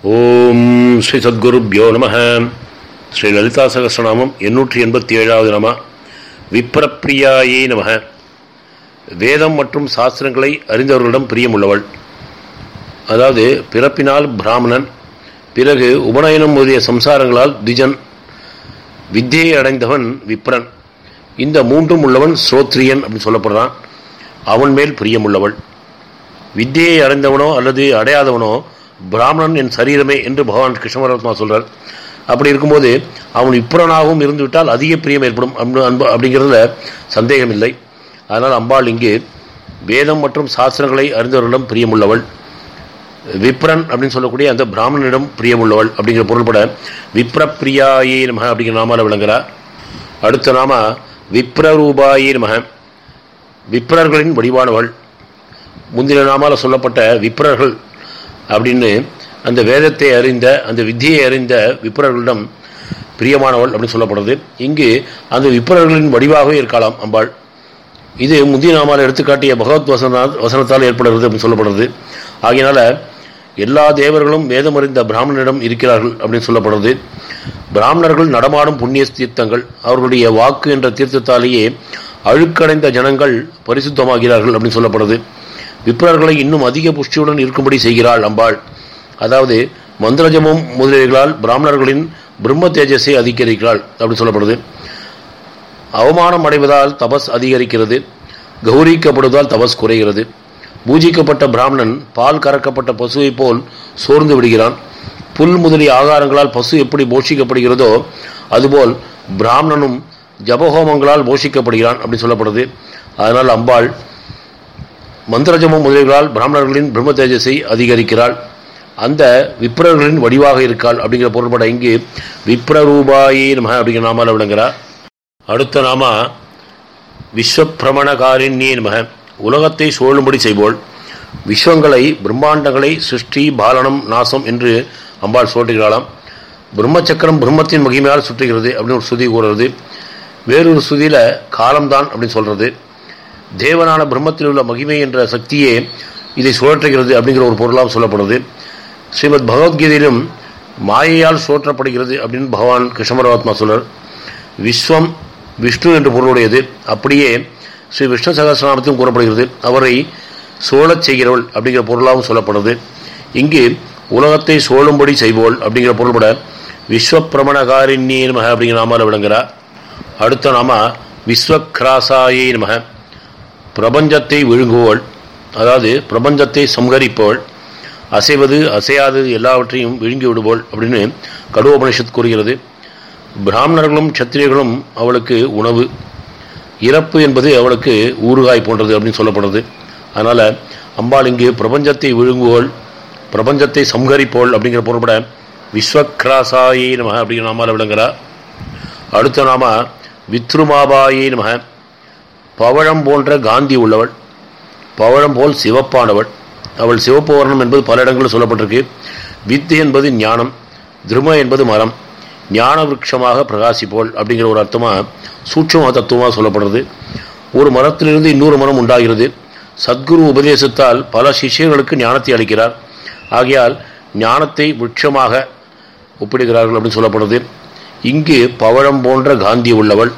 ஓம் ஸ்ரீ சத்குருப்யோ நம ஸ்ரீ லலிதா சகசிரநாமம் எண்ணூற்றி எண்பத்தி ஏழாவது நம விப்ரப்பிரியாயே நம வேதம் மற்றும் சாஸ்திரங்களை அறிந்தவர்களிடம் பிரியமுள்ளவள் அதாவது பிறப்பினால் பிராமணன் பிறகு உபநயனம் முதலிய சம்சாரங்களால் திஜன் வித்தியை அடைந்தவன் விப்ரன் இந்த மூன்றும் உள்ளவன் ஸ்ரோத்ரியன் அப்படின்னு சொல்லப்படுறான் அவன் மேல் பிரியமுள்ளவள் வித்தியை அடைந்தவனோ அல்லது அடையாதவனோ பிராமணன் என் சரீரமே என்று பகவான் கிருஷ்ணபரத்மா சொல்றார் அப்படி இருக்கும்போது அவன் இப்புறனாகவும் இருந்துவிட்டால் அதிக பிரியம் ஏற்படும் அன்பு அன்பு அப்படிங்கிறதுல சந்தேகம் இல்லை அதனால் அம்பாள் இங்கு வேதம் மற்றும் சாஸ்திரங்களை அறிந்தவர்களிடம் பிரியமுள்ளவள் விப்ரன் அப்படின்னு சொல்லக்கூடிய அந்த பிராமணனிடம் பிரியமுள்ளவள் அப்படிங்கிற பொருள்பட விப்ரப்பிரியாயே நமக அப்படிங்கிற நாமால விளங்குறார் அடுத்த நாம விப்ரரூபாயே நமக விப்ரர்களின் வடிவானவள் முந்தின நாமால சொல்லப்பட்ட விப்ரர்கள் அப்படின்னு அந்த வேதத்தை அறிந்த அந்த வித்தியை அறிந்த விப்ரர்களிடம் பிரியமானவள் அப்படின்னு சொல்லப்படுறது இங்கு அந்த விப்ரர்களின் வடிவாகவே இருக்கலாம் அம்பாள் இது முந்திய நாமால் எடுத்துக்காட்டிய பகவத் வசன வசனத்தால் ஏற்படுகிறது அப்படின்னு சொல்லப்படுறது ஆகையினால எல்லா தேவர்களும் வேதம் அறிந்த பிராமணனிடம் இருக்கிறார்கள் அப்படின்னு சொல்லப்படுறது பிராமணர்கள் நடமாடும் புண்ணிய தீர்த்தங்கள் அவர்களுடைய வாக்கு என்ற தீர்த்தத்தாலேயே அழுக்கடைந்த ஜனங்கள் பரிசுத்தமாகிறார்கள் அப்படின்னு சொல்லப்படுது விப்ரர்களை இன்னும் அதிக புஷ்டியுடன் இருக்கும்படி செய்கிறாள் அம்பாள் அதாவது மந்திரஜமும் முதலீடுகளால் பிராமணர்களின் பிரம்ம தேஜஸை அதிகரிக்கிறாள் அப்படின்னு சொல்லப்படுது அவமானம் அடைவதால் தபஸ் அதிகரிக்கிறது கௌரிக்கப்படுவதால் தபஸ் குறைகிறது பூஜிக்கப்பட்ட பிராமணன் பால் கறக்கப்பட்ட பசுவைப் போல் சோர்ந்து விடுகிறான் புல் முதலிய ஆகாரங்களால் பசு எப்படி போஷிக்கப்படுகிறதோ அதுபோல் பிராமணனும் ஜபஹோமங்களால் போஷிக்கப்படுகிறான் அப்படின்னு சொல்லப்படுது அதனால் அம்பாள் மந்திரஜமும் முதலிகளால் பிராமணர்களின் பிரம்ம தேஜஸை அதிகரிக்கிறாள் அந்த விப்ரர்களின் வடிவாக இருக்காள் அப்படிங்கிற பொருள்பட இங்கு விப்ரரூபாயே நம அப்படிங்கிற நாமால விளங்குறார் அடுத்த நாம விஸ்வப்பிரமணகாரிணியே நம உலகத்தை சூழும்படி செய்வோள் விஸ்வங்களை பிரம்மாண்டங்களை சிருஷ்டி பாலனம் நாசம் என்று அம்பாள் சொல்லுகிறாளாம் பிரம்மச்சக்கரம் பிரம்மத்தின் மகிமையால் சுற்றுகிறது அப்படின்னு ஒரு சுதி கூறுறது வேறொரு சுதியில காலம்தான் அப்படின்னு சொல்றது தேவனான பிரம்மத்தில் உள்ள மகிமை என்ற சக்தியே இதை சுழற்றுகிறது அப்படிங்கிற ஒரு பொருளாக சொல்லப்படுது ஸ்ரீமத் பகவத்கீதையிலும் மாயையால் சுழற்றப்படுகிறது அப்படின்னு பகவான் கிருஷ்ணபரமாத்மா சொல்றார் விஸ்வம் விஷ்ணு என்று பொருளுடையது அப்படியே ஸ்ரீ விஷ்ணு சகசிரநாமத்தையும் கூறப்படுகிறது அவரை சோழச் செய்கிறவள் அப்படிங்கிற பொருளாகவும் சொல்லப்படுது இங்கு உலகத்தை சோழும்படி செய்வோள் அப்படிங்கிற பொருள்பட விஸ்வப்பிரமணகாரிணியே நமக அப்படிங்கிற நாமால விளங்குறார் அடுத்த நாம விஸ்வக்ராசாயே நமக பிரபஞ்சத்தை விழுங்குவோள் அதாவது பிரபஞ்சத்தை சம்ஹரிப்பவள் அசைவது அசையாதது எல்லாவற்றையும் விழுங்கி விடுவோள் அப்படின்னு கடுவோபனிஷத் கூறுகிறது பிராமணர்களும் சத்திரியர்களும் அவளுக்கு உணவு இறப்பு என்பது அவளுக்கு ஊறுகாய் போன்றது அப்படின்னு சொல்லப்படுறது அதனால் அம்பாள் இங்கு பிரபஞ்சத்தை விழுங்குவோள் பிரபஞ்சத்தை சம்ஹரிப்போள் அப்படிங்கிற பொருள்பட விஸ்வக்ராசாயே நம அப்படிங்கிற நாமால விளங்குறா அடுத்த நாம வித்ருமாபாயே நம பவழம் போன்ற காந்தி உள்ளவள் பவழம் போல் சிவப்பானவள் அவள் சிவப்பு வர்ணம் என்பது பல இடங்களில் சொல்லப்பட்டிருக்கு வித்து என்பது ஞானம் திரும என்பது மரம் ஞான விருட்சமாக பிரகாசிப்போல் அப்படிங்கிற ஒரு அர்த்தமாக சூட்சம தத்துவமாக சொல்லப்படுறது ஒரு மரத்திலிருந்து இன்னொரு மரம் உண்டாகிறது சத்குரு உபதேசத்தால் பல சிஷ்யர்களுக்கு ஞானத்தை அளிக்கிறார் ஆகையால் ஞானத்தை விருட்சமாக ஒப்பிடுகிறார்கள் அப்படின்னு சொல்லப்படுறது இங்கு பவழம் போன்ற காந்தி உள்ளவள்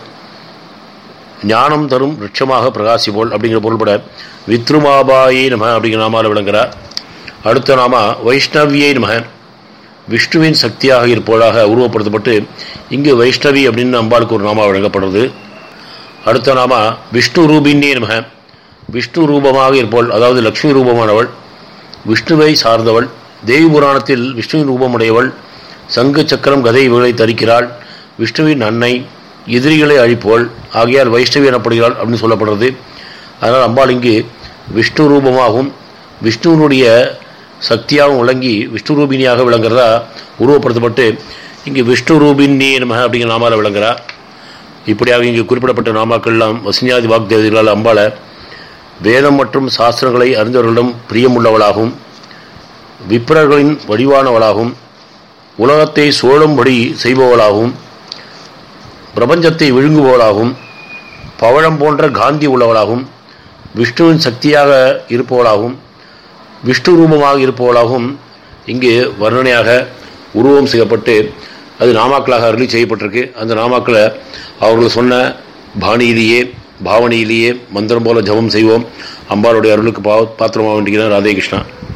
ஞானம் தரும் விருட்சமாக பிரகாசிப்போல் அப்படிங்கிற பொருள்பட வித்ருமாபாயே நம அப்படிங்கிற நாமால விளங்குறார் அடுத்த நாம வைஷ்ணவியை நம விஷ்ணுவின் சக்தியாக இருப்பவளாக உருவப்படுத்தப்பட்டு இங்கு வைஷ்ணவி அப்படின்னு அம்பாளுக்கு ஒரு நாமா வழங்கப்படுறது அடுத்த நாம விஷ்ணு ரூபின்னே நம விஷ்ணு ரூபமாக இருப்பவள் அதாவது லக்ஷ்மி ரூபமானவள் விஷ்ணுவை சார்ந்தவள் தேவி புராணத்தில் விஷ்ணுவின் ரூபமுடையவள் சங்கு சக்கரம் கதை இவர்களை தரிக்கிறாள் விஷ்ணுவின் அன்னை எதிரிகளை அழிப்போள் ஆகையால் வைஷ்ணவி எனப்படுகிறாள் அப்படின்னு சொல்லப்படுறது அதனால் அம்பாள் இங்கு விஷ்ணு ரூபமாகவும் விஷ்ணுவனுடைய சக்தியாகவும் விளங்கி விஷ்ணு ரூபினியாக விளங்குறதா உருவப்படுத்தப்பட்டு இங்கு விஷ்ணு ரூபின்னி நம அப்படிங்கிற நாமால விளங்குறா இப்படியாக இங்கு குறிப்பிடப்பட்ட நாமாக்கள்லாம் வசனியாதி வாக்தேவதிகளால் அம்பாளை வேதம் மற்றும் சாஸ்திரங்களை அறிந்தவர்களிடம் பிரியமுள்ளவளாகவும் விப்ரர்களின் வடிவானவளாகவும் உலகத்தை சோழும்படி செய்பவளாகவும் பிரபஞ்சத்தை விழுங்குபவளாகவும் பவழம் போன்ற காந்தி உள்ளவளாகவும் விஷ்ணுவின் சக்தியாக இருப்பவளாகவும் விஷ்ணு ரூபமாக இருப்பவளாகவும் இங்கு வர்ணனையாக உருவம் செய்யப்பட்டு அது நாமாக்களாக அருளி செய்யப்பட்டிருக்கு அந்த நாமாக்களை அவர்கள் சொன்ன பாணியிலேயே பாவனையிலேயே மந்திரம் போல ஜபம் செய்வோம் அம்பாளுடைய அருளுக்கு பா பாத்திரமாக வேண்டிக்கிறேன் ராதே கிருஷ்ணா